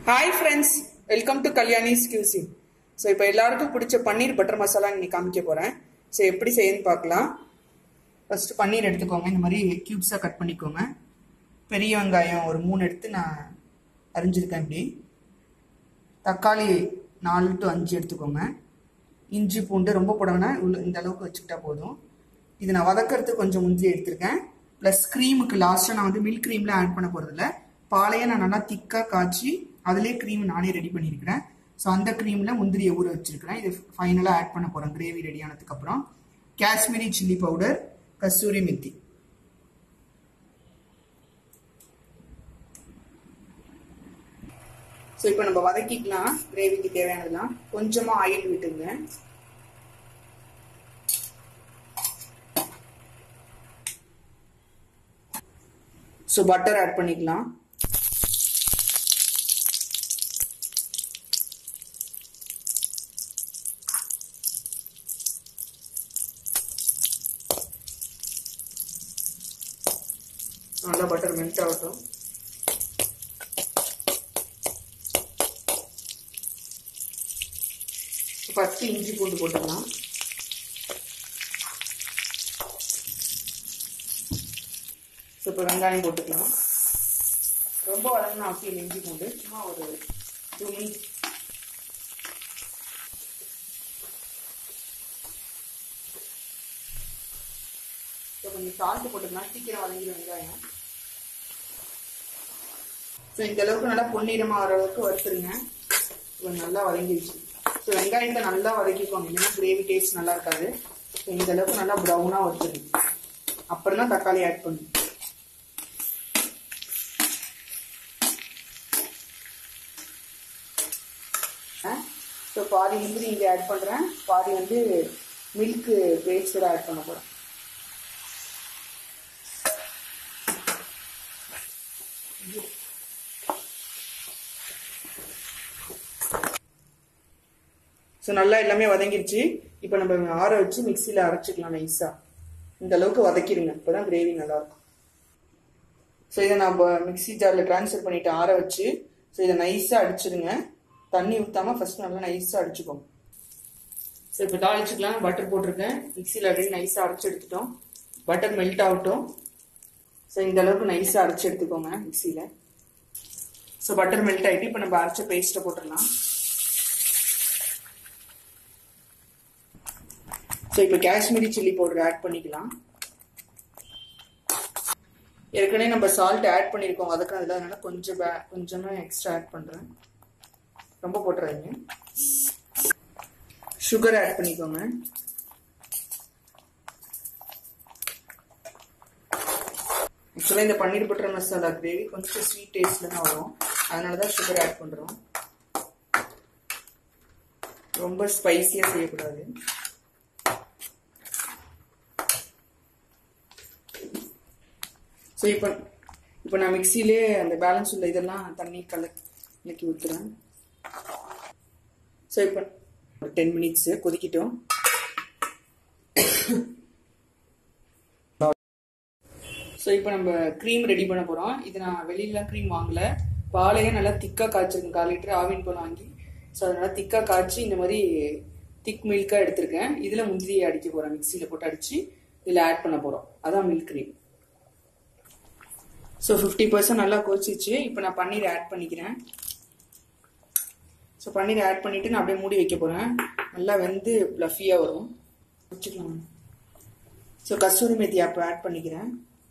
hi friends welcome to Kalyani's QC so இப்போ எல்லாருக்கும் பிடிச்ச பன்னீர் பட்டர் மசாலா இன்னைக்கு காமிக்க போகிறேன் ஸோ எப்படி செய்யணும்னு பார்க்கலாம் ஃபஸ்ட்டு பன்னீர் எடுத்துக்கோங்க இந்த மாதிரி க்யூப்ஸாக கட் பண்ணிக்கோங்க பெரிய வெங்காயம் ஒரு மூணு எடுத்து நான் அரிஞ்சிருக்கேன் இப்படி தக்காளி நாலு டு அஞ்சு எடுத்துக்கோங்க இஞ்சி பூண்டு ரொம்ப போடணும்னா உள்ள இந்த அளவுக்கு வச்சுக்கிட்டா போதும் இது நான் வதக்கிறதுக்கு கொஞ்சம் முந்திரி எடுத்திருக்கேன் ப்ளஸ் க்ரீமுக்கு லாஸ்ட்டாக நான் வந்து மில்க் க்ரீம்லாம் ஆட் பண்ண போகிறதில்ல பாலையை நான் நல்லா திக்காக காய்ச்சி அதிலே க்ரீம் நானே ரெடி பண்ணியிருக்கிறேன் ஸோ அந்த க்ரீமில் முந்திரியை ஊற வச்சிருக்கிறேன் இது ஃபைனலாக ஆட் பண்ண போகிறேன் கிரேவி ரெடி ஆனதுக்கப்புறம் Kashmiri chilli powder kasuri methi so இப்போ நம்ம வதக்கிக்கலாம் கிரேவிக்கு தேவையானதெல்லாம் கொஞ்சமாக ஆயில் விட்டுங்க ஸோ பட்டர் ஆட் பண்ணிக்கலாம் நல்லா பட்டர் மெல்ட் ஆகட்டும் ஃபஸ்ட்டு இஞ்சி பூண்டு போட்டுக்கலாம் ஸோ இப்போ வெங்காயம் போட்டுக்கலாம் ரொம்ப வளரணும் அவசியம் இஞ்சி பூண்டு சும்மா ஒரு டூ மினிட்ஸ் ஸோ கொஞ்சம் சால்ட் போட்டுக்கலாம் சீக்கிரம் வதங்கிடும் வெங்காயம் ஸோ இந்த அளவுக்கு நல்லா பொன்னிறமாக வர அளவுக்கு வறுத்துருங்க இப்போ நல்லா வதங்கிடுச்சு ஸோ வெங்காயத்தை நல்லா வதக்கிக்கோங்க இல்லைன்னா கிரேவி டேஸ்ட் நல்லா இருக்காது ஸோ இந்த அளவுக்கு நல்லா ப்ரௌனாக வறுத்துருங்க அப்புறம் தான் தக்காளி ஆட் பண்ணுங்க ஸோ பாதி முந்திரி இங்கே ஆட் பண்ணுறேன் பாதி வந்து மில்க்கு பேஸ்டர் ஆட் பண்ண போகிறேன் ஸோ நல்லா எல்லாமே வதங்கிடுச்சு இப்போ நம்ம ஆற வச்சு மிக்சியில் அரைச்சிக்கலாம் நைஸாக இந்த அளவுக்கு வதக்கிடுங்க இப்போ தான் கிரேவி நல்லாயிருக்கும் ஸோ இதை நான் மிக்சி ஜாரில் ட்ரான்ஸ்ஃபர் பண்ணிவிட்டு ஆற வச்சு ஸோ இதை நைஸாக அடிச்சிடுங்க தண்ணி ஊற்றாமல் ஃபஸ்ட் நல்லா நைஸாக அடிச்சுக்கோங்க ஸோ இப்போ தாளிச்சுக்கலாம் பட்டர் போட்டிருக்கேன் மிக்சியில் அப்படியே நைஸாக அரைச்சி எடுத்துட்டோம் பட்டர் மெல்ட் ஆகட்டும் ஸோ இந்த அளவுக்கு நைஸாக அரைச்சி எடுத்துக்கோங்க மிக்சியில் ஸோ பட்டர் மெல்ட் ஆகிட்டு இப்போ நம்ம அரைச்ச பேஸ்ட்டை போட்டுடலாம் ஸோ இப்போ காஷ்மீரி சில்லி பவுடர் ஆட் பண்ணிக்கலாம் ஏற்கனவே நம்ம சால்ட் ஆட் பண்ணியிருக்கோம் வதக்கினதுல அதனால கொஞ்சம் பே கொஞ்சமாக எக்ஸ்ட்ரா ஆட் பண்ணுறேன் ரொம்ப போட்டுறாதீங்க சுகர் ஆட் பண்ணிக்கோங்க ஆக்சுவலாக இந்த பன்னீர் பட்டர் மசாலா கிரேவி கொஞ்சம் ஸ்வீட் டேஸ்ட்ல தான் வரும் அதனால தான் சுகர் ஆட் பண்ணுறோம் ரொம்ப ஸ்பைசியாக செய்யக்கூடாது ஸோ இப்போ இப்போ நான் மிக்சிலே அந்த பேலன்ஸ் உள்ள இதெல்லாம் தண்ணி கல கலக்கி ஊற்றுறேன் ஸோ இப்போ ஒரு டென் மினிட்ஸு கொதிக்கிட்டோம் ஸோ இப்போ நம்ம க்ரீம் ரெடி பண்ண போகிறோம் இது நான் வெளியிலலாம் க்ரீம் வாங்கலை பாலையே நல்லா திக்காக காய்ச்சிருக்கேன் கால் லிட்டர் ஆவின் போல் வாங்கி ஸோ அதனால் திக்காக காய்ச்சி இந்த மாதிரி திக் மில்காக எடுத்திருக்கேன் இதில் முந்திரியை அடிக்க போகிறேன் மிக்சியில் போட்டு அடித்து இதில் ஆட் பண்ண போகிறோம் அதான் milk cream so fifty percent நல்லா கொதிச்சிச்சு இப்போ நான் பன்னீர் ஆட் பண்ணிக்கிறேன் ஸோ பன்னீர் ஆட் பண்ணிவிட்டு நான் அப்படியே மூடி வைக்க போகிறேன் நல்லா வெந்து ப்ளஃபியாக வரும் வச்சுக்கலாம் ஸோ கஸ்தூரி மெத்தி அப்போ ஆட் பண்ணிக்கிறேன்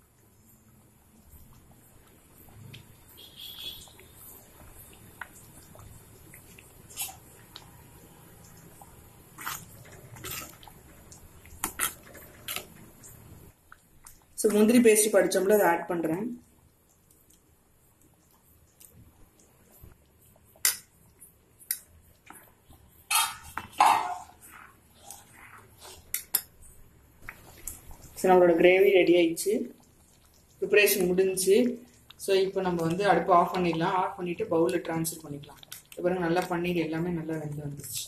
ஸோ முந்திரி பேஸ்ட் படித்தோம்ல அதை ஆட் பண்ணுறேன் ஸோ நம்மளோட கிரேவி ரெடி ஆயிடுச்சு ப்ரிப்பரேஷன் முடிஞ்சுச்சு ஸோ இப்போ நம்ம வந்து அடுப்பு ஆஃப் பண்ணிடலாம் ஆஃப் பண்ணிவிட்டு பவுலில் ட்ரான்ஸ்ஃபர் பண்ணிக்கலாம் இப்போ பாருங்க நல்லா பன்னீர் எல்லாமே நல்லா வெந்து வந்துருச்சு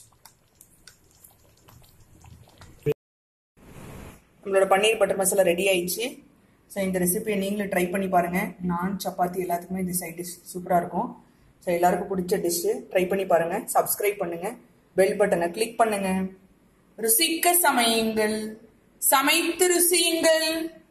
நம்மளோட பன்னீர் பட்டர் மசாலா ரெடி ஆயிடுச்சு ஸோ இந்த ரெசிபியை நீங்களும் ட்ரை பண்ணி பாருங்கள் நான் சப்பாத்தி எல்லாத்துக்குமே இந்த சைட் டிஷ் சூப்பராக இருக்கும் ஸோ எல்லாருக்கும் பிடிச்ச டிஷ்ஷு ட்ரை பண்ணி பாருங்க சப்ஸ்கிரைப் பண்ணுங்க பெல் பட்டனை கிளிக் பண்ணுங்க ருசிக்க சமையுங்கள் சமைத்து ருசியுங்கள்